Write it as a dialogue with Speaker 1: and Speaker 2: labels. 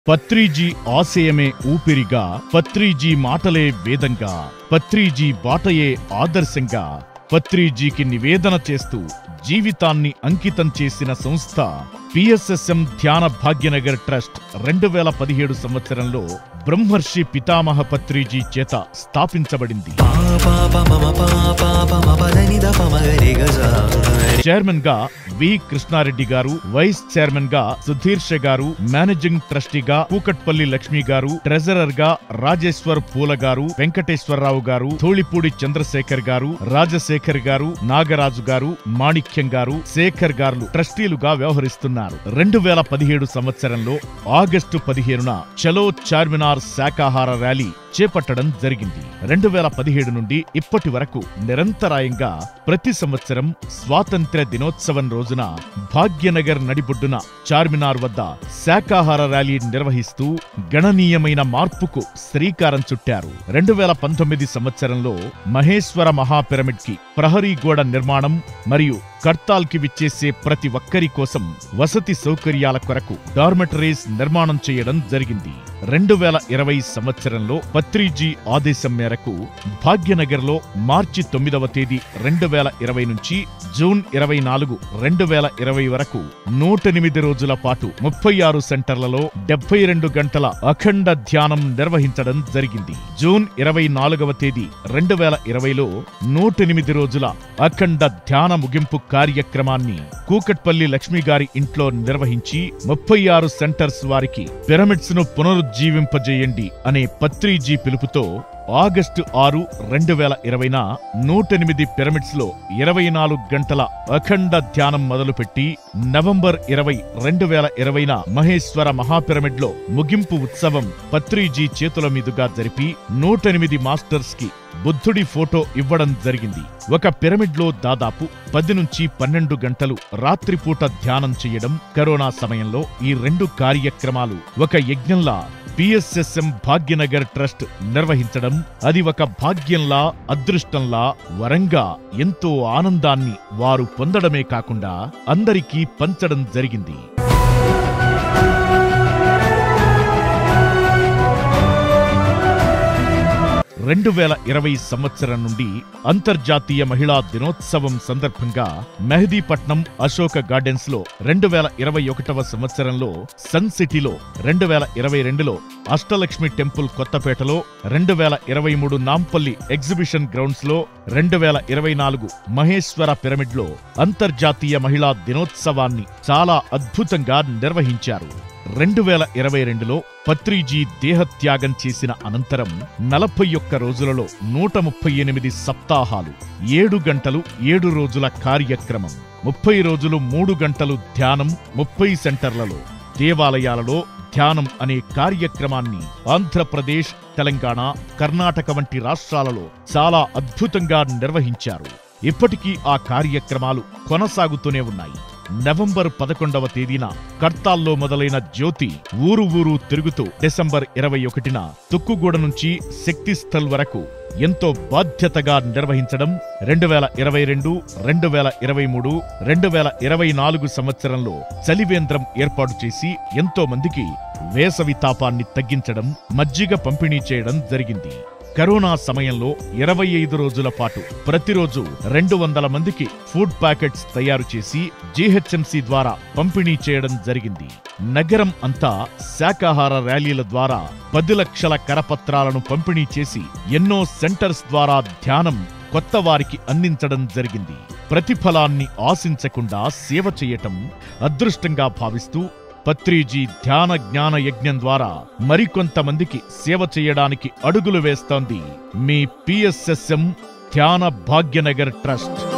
Speaker 1: పత్రిజీ ఆశయమే ఊపిరిగా పత్రిజీ మాటలే వేదంగా పత్రిజీ బాటయే ఆదర్శంగా పత్రిజీకి నివేదన చేస్తూ జీవితాన్ని అంకితం చేసిన సంస్థ పిఎస్ఎస్ఎం ధ్యాన భాగ్యనగర్ ట్రస్ట్ రెండు వేల పదిహేడు సంవత్సరంలో బ్రహ్మర్షి పితామహ పత్రిజీ చేత స్థాపించబడింది చైర్మన్ గా వి కృష్ణారెడ్డి గారు వైస్ చైర్మన్ గా సుధీర్ష గారు మేనేజింగ్ ట్రస్టీగా కూకట్పల్లి లక్ష్మి గారు ట్రెజరర్ గా రాజేశ్వర్ పూల గారు వెంకటేశ్వరరావు గారు ధూళిపూడి చంద్రశేఖర్ గారు రాజశేఖర్ గారు నాగరాజు గారు మాణిక్యం గారు శేఖర్ గారు ట్రస్టీలుగా వ్యవహరిస్తున్నారు రెండు వేల పదిహేడు సంవత్సరంలో ఆగస్టు పదిహేనున చలో చార్మినార్ శాకాహార ర్యాలీ చేపట్టడం జరిగింది రెండు వేల పదిహేడు నుండి ఇప్పటి వరకు నిరంతరాయంగా ప్రతి సంవత్సరం స్వాతంత్ర్య దినోత్సవం రోజున భాగ్యనగర్ నడిబొడ్డున చార్మినార్ వద్ద శాకాహార ర్యాలీ నిర్వహిస్తూ గణనీయమైన మార్పుకు శ్రీకారం చుట్టారు రెండు వేల పంతొమ్మిది సంవత్సరంలో మహేశ్వర మహాపిరమిడ్ కి ప్రహరీ గోడ నిర్మాణం మరియు కర్తాల్ కి విచ్చేసే ప్రతి ఒక్కరి కోసం వసతి సౌకర్యాల కొరకు డార్మెటరీస్ నిర్మాణం చేయడం జరిగింది రెండు వేల ఇరవై సంవత్సరంలో పత్రిజీ ఆదేశం మేరకు భాగ్యనగర్లో మార్చి తొమ్మిదవ తేదీ రెండు వేల ఇరవై నుంచి జూన్ ఇరవై నాలుగు రెండు వేల ఇరవై వరకు నూట ఎనిమిది రోజుల పాటు ముప్పై ఆరు సెంటర్లలో డెబ్బై రెండు గంటల అఖండ ధ్యానం నిర్వహించడం జరిగింది జూన్ ఇరవై నాలుగవ తేదీ రెండు వేల ఇరవైలో నూట ఎనిమిది రోజుల అఖండ ధ్యాన ముగింపు కార్యక్రమాన్ని కూకట్పల్లి లక్ష్మి గారి ఇంట్లో నిర్వహించి ముప్పై ఆరు సెంటర్స్ వారికి పిరమిడ్స్ ను పునరుజ్జీవింపజేయండి అనే పత్రిజీ పిలుపుతో ఆగస్టు ఆరు రెండు వేల ఇరవైన నూటెనిమిది పిరమిడ్స్ లో ఇరవై నాలుగు గంటల అఖండ ధ్యానం మొదలుపెట్టి నవంబర్ ఇరవై రెండు వేల ఇరవైన మహేశ్వర మహాపిరమిడ్ లో ముగింపు ఉత్సవం పత్రిజీ చేతుల మీదుగా జరిపి నూటెనిమిది మాస్టర్స్ కి బుద్ధుడి ఫోటో ఇవ్వడం జరిగింది ఒక పిరమిడ్ లో దాదాపు పది నుంచి పన్నెండు గంటలు రాత్రిపూట ధ్యానం చేయడం కరోనా సమయంలో ఈ రెండు కార్యక్రమాలు ఒక యజ్ఞంలా పిఎస్ఎస్ఎం భాగ్యనగర్ ట్రస్ట్ నిర్వహించడం అది ఒక భాగ్యంలా అదృష్టంలా వరంగా ఎంతో ఆనందాన్ని వారు పొందడమే కాకుండా అందరికీ పంచడం జరిగింది రెండు వేల ఇరవై సంవత్సరం నుండి అంతర్జాతీయ మహిళా దినోత్సవం సందర్భంగా మెహదీపట్నం అశోక గార్డెన్స్ లో రెండు వేల ఇరవై ఒకటవ సంవత్సరంలో సన్ సిటీలో రెండు వేల ఇరవై రెండులో అష్టలక్ష్మి టెంపుల్ కొత్తపేటలో రెండు వేల ఇరవై మూడు నాంపల్లి ఎగ్జిబిషన్ గ్రౌండ్స్ లో రెండు వేల ఇరవై నాలుగు మహేశ్వర పిరమిడ్ లో అంతర్జాతీయ మహిళా దినోత్సవాన్ని చాలా అద్భుతంగా నిర్వహించారు రెండు వేల ఇరవై రెండులో పత్రిజీ దేహత్యాగం చేసిన అనంతరం నలభై ఒక్క రోజులలో నూట ముప్పై ఎనిమిది సప్తాహాలు ఏడు గంటలు ఏడు రోజుల కార్యక్రమం ముప్పై రోజులు మూడు గంటలు ధ్యానం ముప్పై సెంటర్లలో దేవాలయాలలో ధ్యానం అనే కార్యక్రమాన్ని ఆంధ్రప్రదేశ్ తెలంగాణ కర్ణాటక వంటి రాష్ట్రాలలో చాలా అద్భుతంగా నిర్వహించారు ఇప్పటికీ ఆ కార్యక్రమాలు కొనసాగుతూనే ఉన్నాయి నవంబర్ పదకొండవ తేదీన కర్తాల్లో మొదలైన జ్యోతి ఊరు ఊరు తిరుగుతూ డిసెంబర్ ఇరవై ఒకటిన తుక్కుగూడ నుంచి శక్తిస్థల్ వరకు ఎంతో బాధ్యతగా నిర్వహించడం రెండు వేల ఇరవై రెండు రెండు వేల ఇరవై మూడు రెండు వేల ఇరవై నాలుగు సంవత్సరంలో చలివేంద్రం ఏర్పాటు చేసి ఎంతో మందికి వేసవి తాపాన్ని తగ్గించడం మజ్జిగ పంపిణీ చేయడం జరిగింది కరోనా సమయంలో ఇరవై ఐదు రోజుల పాటు ప్రతిరోజు రెండు వందల మందికి ఫుడ్ ప్యాకెట్స్ తయారు చేసి జీహెచ్ఎంసీ ద్వారా పంపిణీ చేయడం జరిగింది నగరం అంతా శాకాహార ర్యాలీల ద్వారా పది లక్షల కరపత్రాలను పంపిణీ చేసి ఎన్నో సెంటర్స్ ద్వారా ధ్యానం కొత్త వారికి అందించడం జరిగింది ప్రతిఫలాన్ని ఆశించకుండా సేవ చేయటం అదృష్టంగా భావిస్తూ పత్రిజీ ధ్యాన జ్ఞాన యజ్ఞం ద్వారా మరికొంతమందికి సేవ చేయడానికి అడుగులు వేస్తోంది మీ పిఎస్ఎస్ఎం ధ్యాన భాగ్యనగర్ ట్రస్ట్